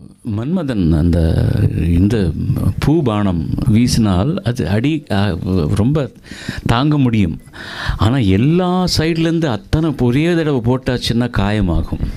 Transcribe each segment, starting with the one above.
மன்மதன் அந்த இந்த பூபானம் வீசினால் அது அடி அஹ், ரொம்ப தாங்க முடியும் ஆனால் எல்லா சைட்லேருந்து அத்தனை ஒரே தடவை போட்டாச்சுன்னா காயமாகும்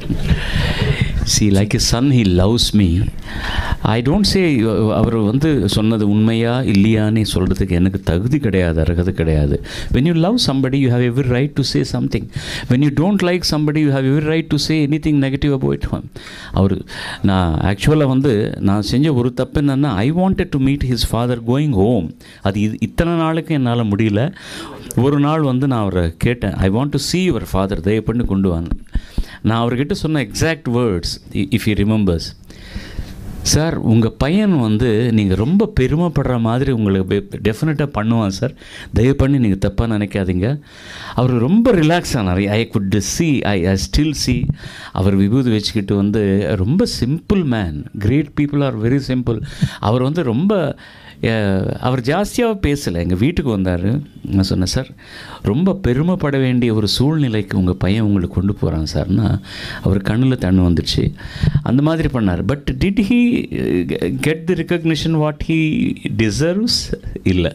she like a son he loves me I don't say அவர் வந்து சொன்னது உண்மையா இல்லையான்னு சொல்கிறதுக்கு எனக்கு தகுதி கிடையாது அருகது கிடையாது when you love somebody you have every right to say something when you don't like somebody you have every right to say anything negative about him அவர் நான் ஆக்சுவலாக வந்து நான் செஞ்ச ஒரு தப்பு என்னென்னா I wanted to meet his father going home அது இது இத்தனை நாளுக்கு என்னால் முடியல ஒரு நாள் வந்து நான் அவரை கேட்டேன் I want to see your father தயவு பண்ணி கொண்டு வாங்க நான் அவர்கிட்ட சொன்ன exact words if you remembers sir உங்கள் பையன் வந்து நீங்கள் ரொம்ப பெருமைப்படுற மாதிரி உங்களுக்கு டெஃபினட்டாக பண்ணுவான் சார் தயவு பண்ணி நீங்கள் தப்பாக நினைக்காதீங்க அவர் ரொம்ப ரிலாக்ஸ் ஆனார் I good see I I still see அவர் விபூதி வச்சுக்கிட்டு வந்து ரொம்ப simple man great people are very simple அவர் வந்து ரொம்ப அஹ், அவர் ஜாஸ்தியாக பேசலை எங்கள் வீட்டுக்கு வந்தார் நான் சொன்னேன் சார் ரொம்ப பெருமைப்பட வேண்டிய ஒரு சூழ்நிலைக்கு உங்கள் பையன் உங்களை கொண்டு போகிறான் சார்னா அவர் கண்ணில் தண்ணு வந்துடுச்சு அந்த மாதிரி பண்ணார் but did he get the recognition what he deserves இல்லை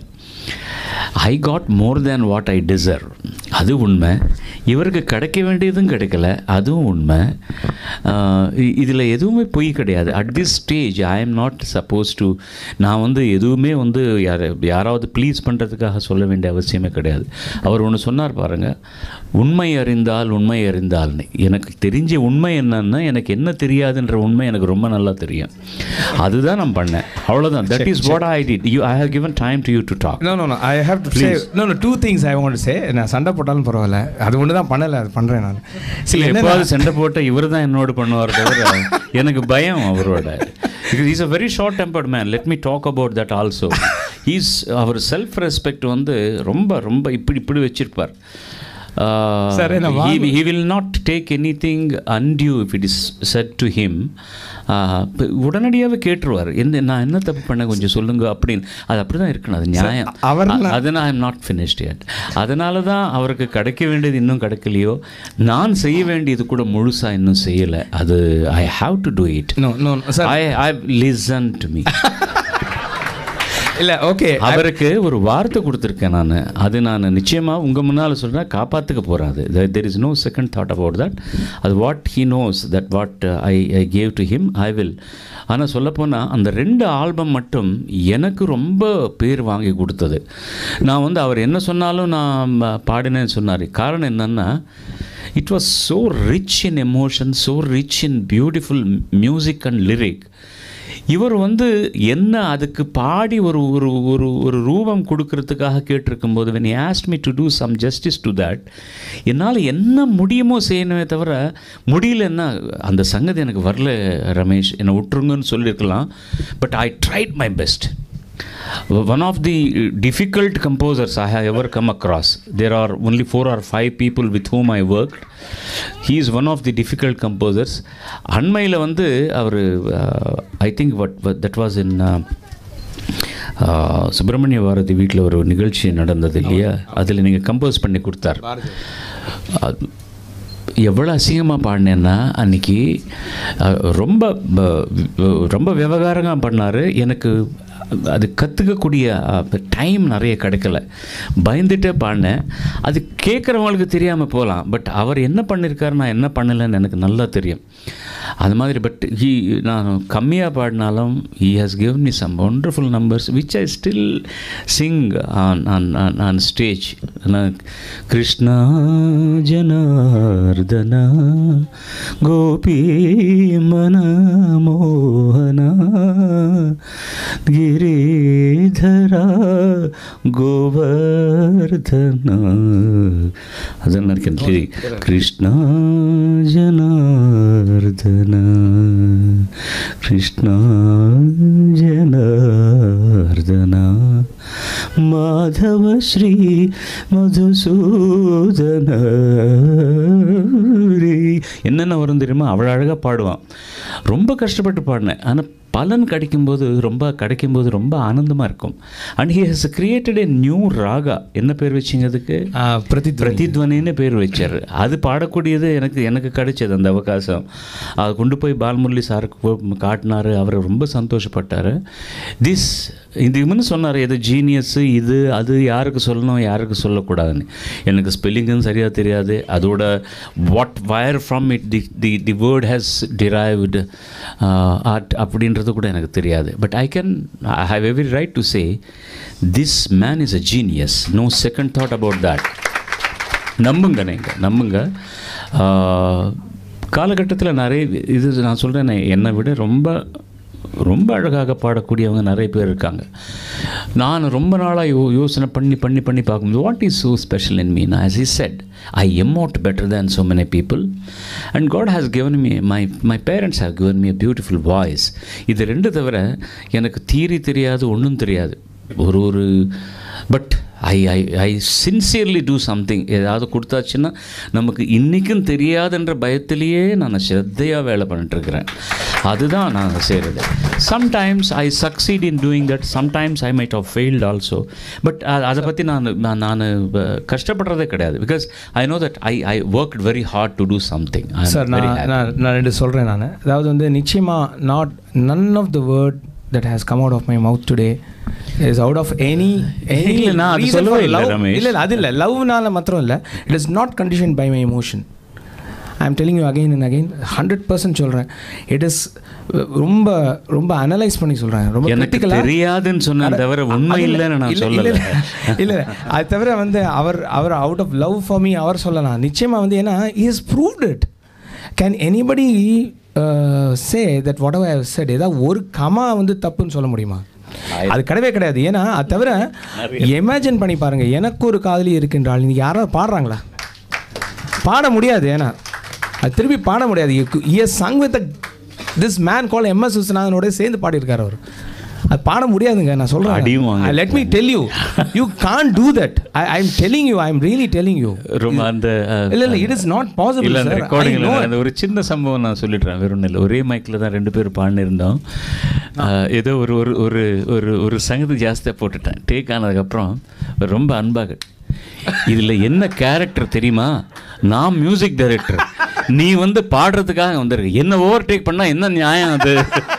I got more than what I deserve அது உண்மை இவருக்கு கிடைக்க வேண்டியதும் கிடைக்கல அதுவும் உண்மை இதில் எதுவுமே பொய் கிடையாது at this stage I am not suppose to நான் வந்து எதுவுமே வந்து யார யாராவது ப்ளீஸ் பண்ணுறதுக்காக சொல்ல வேண்டிய அவசியமே கிடையாது அவர் ஒன்று சொன்னார் பாருங்கள் உண்மை அறிந்தால் உண்மை அறிந்தால்னு எனக்கு தெரிஞ்ச உண்மை என்னன்னா எனக்கு என்ன தெரியாதுன்ற உண்மை எனக்கு ரொம்ப நல்லா தெரியும் அதுதான் நான் பண்ணேன் அவ்வளோதான் that is what I did you I have given time to you to talk no no no I have to say no no two things I want to say நான் சண்டை போட்டாலும் பரவாயில்ல அது ஒன்று தான் பண்ணலை அது பண்ணுறேன் நான் சில எப்பாவது சண்டை போட்ட இவர் தான் என்னோட பண்ணுவார் தவிர எனக்கு பயம் அவரோட because is a very short tempered man let me talk about that also is அவர் செல்ஃப் ரெஸ்பெக்ட் வந்து ரொம்ப ரொம்ப இப்படி இப்படி வச்சிருப்பார் Sir, என்ன he will not take anything undue if it is said to him உடனடியாகவே கேட்டுருவார் என்ன நான் என்ன தப்பு பண்ண கொஞ்சம் சொல்லுங்க அப்படின்னு அது அப்படி தான் இருக்கணும் அது நியாயம் அவர் அ- அது நான் ஐம் நாட் ஃபினிஷ்ட் yet அதனால தான் அவருக்கு கிடைக்க வேண்டியது இன்னும் கிடைக்கலையோ நான் செய்ய வேண்டியது கூட முழுசாக இன்னும் செய்யலை அது I have to do it no no sir I I listen to me இல்லை ஓகே அவருக்கு ஒரு வார்த்தை கொடுத்துருக்கேன் நான் அது நான் நிச்சயமாக உங்கள் முன்னால் சொல்கிறேன் காப்பாற்றுக்க போகிறாது there is no second thought about that அது what he knows that what I I gave to him I will ஆனால் சொல்லப்போனால் அந்த ரெண்டு ஆல்பம் மட்டும் எனக்கு ரொம்ப பேர் வாங்கி கொடுத்தது நான் வந்து அவர் என்ன சொன்னாலும் நான் ம- பாடினேன்னு சொன்னார் காரணம் என்னன்னா it was so rich in emotion so rich in beautiful music and lyric இவர் வந்து என்ன அதுக்கு பாடி ஒரு ஒரு ஒரு ஒரு ரூபம் கொடுக்கறதுக்காக கேட்டிருக்கும் போது when he asked me to do some justice to that என்னால் என்ன முடியுமோ செய்யணுமே தவிர முடியலன்னா அந்த சங்கதி எனக்கு வரல ரமேஷ் என்னை விட்டுருங்கன்னு சொல்லியிருக்கலாம் but I tried my best one of the difficult composers I have ever come across. There are only four or five people with whom I worked. He is one of the difficult composers. அண்மையில் வந்து அவர் I think what that was in Subramania Bharathi வீட்டில் ஒரு நிகழ்ச்சி நடந்தது இல்லையா அதில் நீங்கள் கம்போஸ் பண்ணி கொடுத்தார் அது எவ்வளோ அசிங்கமாக பாடினேன்னா அன்னைக்கு அஹ், ரொம்ப ப- ரொம்ப விவகாரமாக பண்ணார் எனக்கு அது கற்றுக்கக்கூடிய டைம் நிறைய கிடைக்கல பயந்துட்டே பாடினேன் அது கேட்குறவங்களுக்கு தெரியாமல் போகலாம் பட் அவர் என்ன பண்ணியிருக்காரு நான் என்ன பண்ணலைன்னு எனக்கு நல்லா தெரியும் அது மாதிரி பட் ஹீ நான் கம்மியாக பாடினாலும் he has given me some wonderful numbers which I still sing on on on, on stage நான் கிருஷ்ணா ஜனார்தன கோபி மன மோகன ಗಿರಿಧರ ಗೋವರ್ಧನ ಅದನ್ನು ನಡ್ಕೊಂಡು ಕೃಷ್ಣ ಜನಾರ್ದನ ಕೃಷ್ಣ ಜನಾರ್ದನ மாதவ ஸ்ரீ மதுசூதனரி என்னென்ன வரும் தெரியுமா அவ்வளோ அழகாக பாடுவான் ரொம்ப கஷ்டப்பட்டு பாடினேன் ஆனால் பலன் கிடைக்கும்போது ரொம்ப கிடைக்கும்போது ரொம்ப ஆனந்தமாக இருக்கும் and he has created a new raga என்ன பேர் வச்சிங்க அதுக்கு பிரதி பிரதித்வனின்னு பேர் வச்சார் அது பாடக்கூடியது எனக்கு எனக்கு கிடைச்சது அந்த அவகாசம் அதை கொண்டு போய் பால்முரளி சாருக்கு போ- காட்டினாரு அவர் ரொம்ப சந்தோஷப்பட்டார் திஸ் இது இவனு சொன்னார் எது ஜீனியஸ்ஸு இது அது யாருக்கு சொல்லணும் யாருக்கு சொல்லக்கூடாதுன்னு எனக்கு ஸ்பெல்லிங்கும் சரியாக தெரியாது அதோட what where from it the the the word has derived or அப்படின்றது கூட எனக்கு தெரியாது but I can I have every right to say this man is a genius no second thought about that நம்புங்க நீங்கள் நம்புங்க காலகட்டத்தில் நிறைய இது நான் சொல்கிறேன் என்னை விட ரொம்ப ரொம்ப அழகாக பாடக்கூடியவங்க நிறைய பேர் இருக்காங்க நான் ரொம்ப நாளாக யோ யோசனை பண்ணி பண்ணி பண்ணி பார்க்கும்போது what is so special in me நான் as he said I am out better than so many people and god has given me my my parents have given me a beautiful voice இது ரெண்டு தவிர எனக்கு theory தெரியாது ஒன்றும் தெரியாது ஒரு ஒரு but I I I sincerely do something ஏதாவது கொடுத்தாச்சுன்னா நமக்கு இன்றைக்கும் தெரியாதுன்ற பயத்திலேயே நான் ஸ்ரத்தையாக வேலை பண்ணிட்டுருக்கிறேன் அதுதான் நான் செய்கிறது sometimes I succeed in doing that sometimes I might of failed also but அதை பற்றி நான் நான் நான் கஷ்டப்படுறதே கிடையாது because I know that I I work very hard to do something sir நான் நான் நான் ரெண்டு சொல்கிறேன் நான் அதாவது வந்து நிச்சயமாக not none of the word that has come out of my mouth today is out of any இல்ல, நான் அது சொல்லவே இல்ல, ரமேஷ். இல்லை இல்லை அது இல்லை லவ்னால மாத்திரம் இல்லை it is not condition by my emotion I am telling you again and again hundred percent சொல்கிறேன் இட் இஸ் ரொம்ப ரொம்ப அனலைஸ் பண்ணி சொல்கிறேன் ரொம்ப எனக்கு critical ஆ- தெரியாதுன்னு சொன்னேன் தவிர உண்மை அது இல்ல, இல்லைன்னு நான் இல்ல, சொல்லலை இல்ல, இல்ல இல்ல அது தவிர வந்து அவர் அவர் out of love for me அவர் சொல்லலாம் நிச்சயமா வந்து ஏன்னா is proved it can anybody say that whatever said ஏதாவது ஒரு கமா வந்து தப்புன்னு சொல்ல முடியுமா அது கிடையவே கிடையாது ஏன்னா அது தவிர இமேஜின் பண்ணி பாருங்க எனக்கு ஒரு காதலி இருக்கின்றாள் இன்னைக்கு யாராவது பாடுறாங்களா பாட முடியாது ஏன்னா அது திருப்பி பாட முடியாது he sung with this man call M S விஸ்வநாதனோட சேர்ந்து பாடியிருக்காரு அவர் அது பாட முடியாதுங்க நான் அடியும் வாங்க. சொல்கிறேன் let me tell you you can't do that I I am telling you I am really telling you ரொம்ப அந்த அஹ், இல்ல இல்ல இட் இஸ் நாட் பாசிபிள் இல்லை அந்த சார் ரெக்கார்டிங்கில் அந்த ஒரு சின்ன சம்பவம் நான் சொல்லிடுறேன் வெறும் இல்லை ஒரே மைக்கில் தான் ரெண்டு பேரும் பாடினிருந்தோம் அஹ், ஏதோ ஒரு ஒரு ஒரு ஒரு ஒரு சங்கதி ஜாஸ்தியாக போட்டுட்டேன் டேக் ஆனதுக்கப்புறம் ரொம்ப அன்பாக இதில் என்ன கேரக்டர் தெரியுமா நான் மியூசிக் டைரக்டர் நீ வந்து பாடுறதுக்காக வந்திருக்க என்ன ஓவர் டேக் பண்ணால் என்ன நியாயம் அது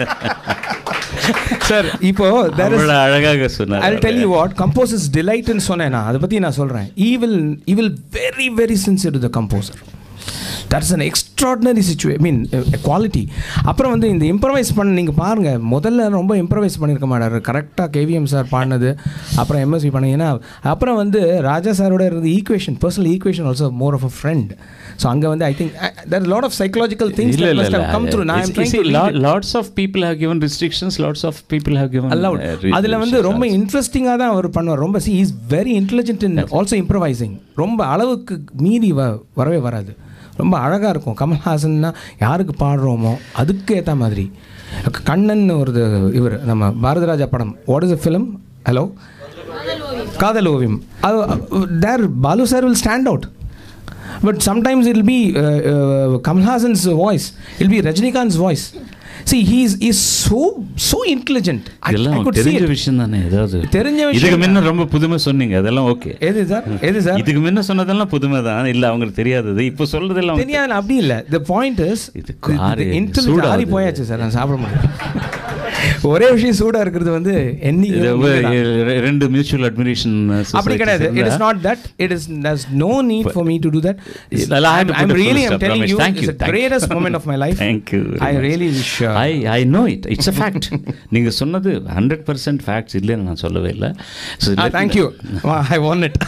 சார் இப்போ there is அவ்வளோ அழகாக சொன்னார் I'll tell you what composer's delight ன்னு சொன்னேன் நான் அதை பற்றி நான் சொல்கிறேன் he will he will very very sincere to the composer that's an extraordinary situation I mean quality அப்புறம் வந்து இந்த இம்ப்ரவைஸ் பண்ண நீங்கள் பாருங்கள் முதல்ல ரொம்ப இம்ப்ரவைஸ் பண்ணியிருக்க மாட்டார் கரெக்டாக கேவிஎம் சார் பாடினது அப்புறம் எம்எஸ்வி பண்ண ஏன்னா அப்புறம் வந்து ராஜா சாரோட இருந்த equation personal equation also more of a friend so அங்கே வந்து I think there lot of psychological things இல்ல இல்ல இல்ல கம் த்ரூ நான் It's- see, lot- lots of people have given restrictions lots of people have given allowed uh, re- அதில் வந்து ரொம்ப இன்ட்ரெஸ்டிங்காக தான் அவர் பண்ணுவார் ரொம்ப she is very intelligent in also improvising ரொம்ப அளவுக்கு மீறி வ வரவே வராது ரொம்ப அழகாக இருக்கும் கமல்ஹாசன்னா யாருக்கு பாடுறோமோ அதுக்கு ஏற்ற மாதிரி கண்ணன் ஒரு இவர் நம்ம பாரதிராஜா படம் what is a film hello Kadhal Oviyam அது there Balu sir will stand out but sometimes he'll be Kamal Haasan's voice he'll be Rajinikanth's voice see he's is so so intelligent இதெல்லாம் உங்களுக்கு தெரிஞ்ச விஷயம் தானே ஏதாவது தெரிஞ்ச விஷயம் இதுக்கு முன்ன ரொம்ப புதுமை சொன்னீங்க அதெல்லாம் ஓகே எது சார் எது சார் இதுக்கு முன்ன சொன்னதெல்லாம் புதுமை தான் இல்ல அவங்களுக்கு தெரியாதது இப்போ சொல்றதெல்லாம் தெரியாது அப்படி இல்லை த பாயிண்ட் இஸ் இது ஆறி- இன்டெலிஜென்ட் சூடாகுது. ஆறி போயாச்சு சார் நான் சாப்பிட முடியும் ஒரே விஷயம் சூடாக இருக்கிறது வந்து இது என்னைக்கு ஒரு- ரெ- ரெண்டு மியூச்சுவல் அட்மிரேஷன் அப்படி கிடையாது it is not that it is there's no need for me to do that Well, I have to I'm, I'm put a full really I'm stop, telling Ramesh. you Thank it's you, the thank you. greatest moment of my life Thank you very I much. really wish uh, I I know it it's a fact நீங்கள் சொன்னது hundred percent facts இல்லைன்னு நான் சொல்லவே இல்லை ah, thank you I won it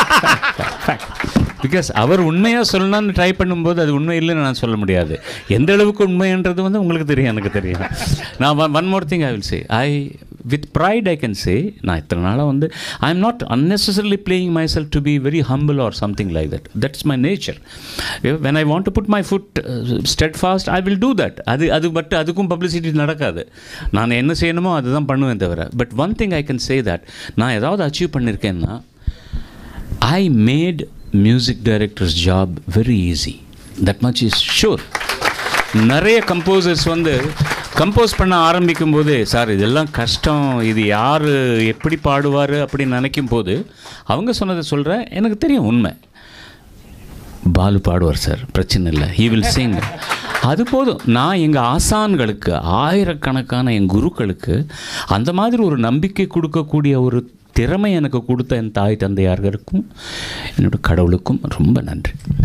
because அவர் உண்மையாக சொல்லணும்னு try பண்ணும்போது அது உண்மை இல்லைன்னு நான் சொல்ல முடியாது எந்த அளவுக்கு உண்மைன்றது வந்து உங்களுக்கு தெரியும் எனக்கு தெரியும் நான் one more thing I will say I with pride I can say நான் இத்தனை நாளாக வந்து I am not unnecessarily playing myself to be very humble or something like that that's my nature when I want to put my foot steadfast I will do that அது அது but அதுக்கும் publicity நடக்காது நான் என்ன செய்யணுமோ அதுதான் பண்ணுவேன் தவிர but one thing I can say that நான் ஏதாவது அச்சீவ் பண்ணியிருக்கேன்னா I made music directors job very easy that much is sure நிறைய கம்போசர்ஸ் வந்து கம்போஸ் பண்ண ஆரம்பிக்கும் போது சார் இதெல்லாம் கஷ்டம் இது யார் எப்படி பாடுவார் அப்படின்னு நினைக்கும் போது அவங்க சொன்னதை சொல்கிறேன் எனக்கு தெரியும் உண்மை பாலு பாடுவார் சார் பிரச்சனை இல்லை ஹீ வில் சிங் அது போதும் நான் எங்கள் ஆசான்களுக்கு ஆயிரக்கணக்கான என் குருக்களுக்கு அந்த மாதிரி ஒரு நம்பிக்கை கொடுக்கக்கூடிய ஒரு திறமை எனக்கு கொடுத்த என் தாய் தந்தையார்களுக்கும் என்னோட கடவுளுக்கும் ரொம்ப நன்றி